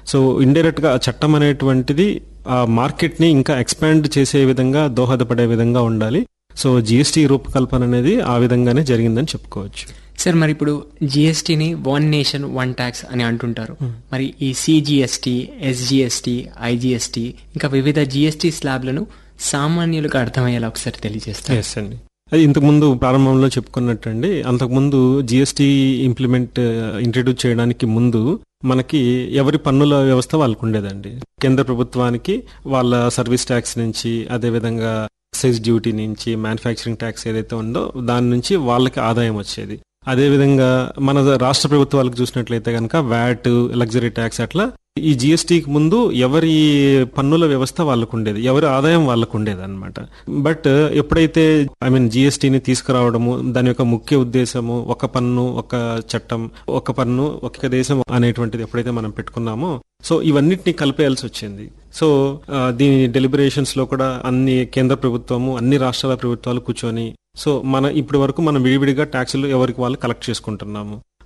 so indirect గా ఆ చట్టం అనేటువంటిది ఆ మార్కెట్ ని ఇంకా ఎక్స్పాండ్ చేసే విధంగా దోహదపడే విధంగా ఉండాలి సో జిఎస్టీ రూపకల్పన అనేది ఆ విధంగానే జరిగిందని చెప్పుకోవచ్చు సార్ మరి ఇప్పుడు జిఎస్టీని వన్ నేషన్ వన్ ట్యాక్స్ అని అంటుంటారు మరి ఈ సిజిఎస్టీ ఎస్జిఎస్టీ ఐజిఎస్టీ ఇంకా వివిధ జిఎస్టీ స్లాబ్లను సామాన్యులకు అర్థమయ్యేలా ఒకసారి తెలియజేస్తారు ఎస్ అండి అది ఇంతకుముందు ప్రారంభంలో చెప్పుకున్నట్టండి అంతకుముందు జిఎస్టీ ఇంప్లిమెంట్ ఇంట్రడ్యూస్ చేయడానికి ముందు మనకి ఎవరి పన్నుల వ్యవస్థ వాళ్ళకు ఉండేదండి కేంద్ర ప్రభుత్వానికి వాళ్ళ సర్వీస్ ట్యాక్స్ నుంచి అదే విధంగా ఎక్సైజ్ డ్యూటీ నుంచి మ్యానుఫ్యాక్చరింగ్ ట్యాక్స్ ఏదైతే ఉందో దాని నుంచి వాళ్ళకి ఆదాయం వచ్చేది అదే విధంగా మన రాష్ట్ర ప్రభుత్వాలకు చూసినట్లయితే కనుక వ్యాట్ లగ్జరీ ట్యాక్స్ అట్లా ఈ జిఎస్టీకి ముందు ఎవరి పన్నుల వ్యవస్థ వాళ్ళకు ఉండేది ఎవరి ఆదాయం వాళ్ళకు ఉండేది అనమాట బట్ ఎప్పుడైతే ఐ మీన్ జిఎస్టీని తీసుకురావడము దాని యొక్క ముఖ్య ఉద్దేశము ఒక పన్ను ఒక చట్టం ఒక పన్ను ఒక దేశం అనేటువంటిది ఎప్పుడైతే మనం పెట్టుకున్నామో సో ఇవన్నిటిని కలిపేయాల్సి వచ్చింది సో ఆ, దీని డెలిబరేషన్స్ లో కూడా అన్ని కేంద్ర ప్రభుత్వము అన్ని రాష్ట్రాల ప్రభుత్వాలు కూర్చొని సో మన ఇప్పటి వరకు మనం విడివిడిగా ట్యాక్సులు ఎవరికి వాళ్ళు కలెక్ట్ చేసుకుంటున్నాము